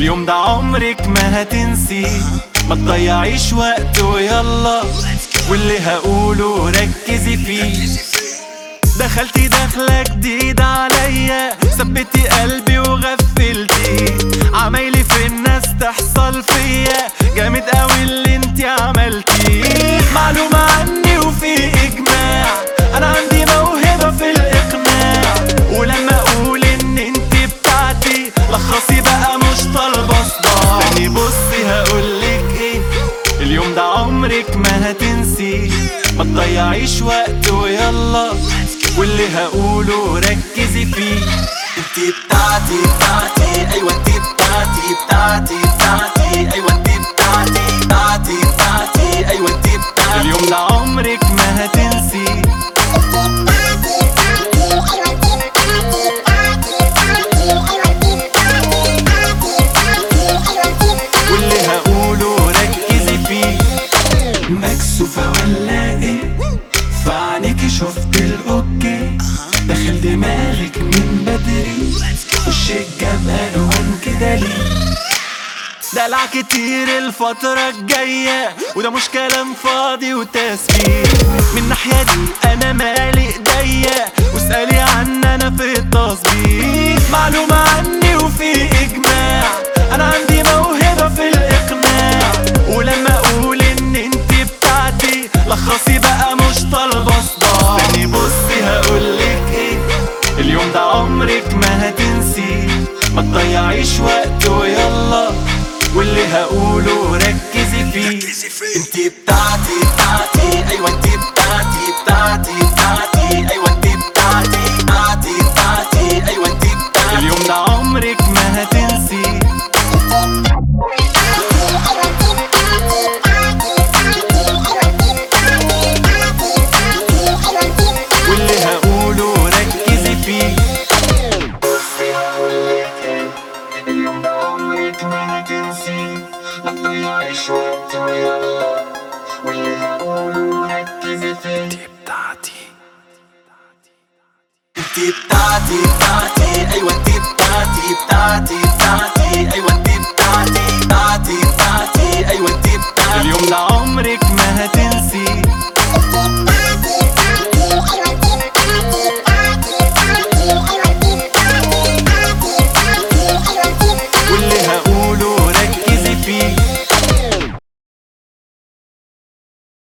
اليوم ده عمرك ما هتنسيه ما تضيعيش وقت ويلا واللي هقوله ركزي فيه دخلتي دخلة جديدة عليا ثبتي قلبي وغفلتي عمايلي في الناس تحصل فيا جامد قوي اللي انتي عملتيه معلومة عني وفي اجماع انا عندي موهبة في الاقناع ولما اقول ان انتي بتاعتي لخصي بقى مش طالبة صداع تاني بصي هقولك ايه اليوم ده عمرك ما هتنسيه ما تضيعيش وقت ويلا واللي هقوله ركزي فيه انتي بتاعتي بتاعتي ايوه انتي بتاعتي بتاعتي بتاعتي ايوه انتي بتاعتي بتاعتي بتاعتي ايوه انتي بتاعتي اليوم ده عمرك ما هتنسيه واللي هقوله ركزي فيه مكسوفة ولا ايه فعنيكي شفت الاوكي داخل دماغك من بدري وشك جاب الوان كده ليه دلع كتير الفترة الجاية وده مش كلام فاضي وتسبيح من ناحية دي أنا مالي إيديا واسألي عن أنا في التصبيح معلومة عني وفي إجماع أنا عندي موهبة في الإقناع ولما أقول إن أنتي بتاعتي لخصي بقى مش طالبة صداع تاني بصي هقولك إيه اليوم ده عمرك ما هتنسيه ما تضيعيش وقت ويلا واللي هقوله ركزي فيه انتي بتاعتي بتاعتي ايوه انتي بتاعتي بتاعتي بتاعتي ايوه انتي بتاعتي بتاعتي بتاعتي ايوه انتي بتاعتي اليوم ده عمرك ما هتنسيه واللي هقوله ركزي فيه بصي هقولك ايه اليوم ده عمرك ما هتنسيه ما تضيعيش وقت ويلا واللي هقوله ركزي فيه انتي بتاعتي انتي بتاعتي بتاعتي ايوه انتي بتاعتي بتاعتي بتاعتي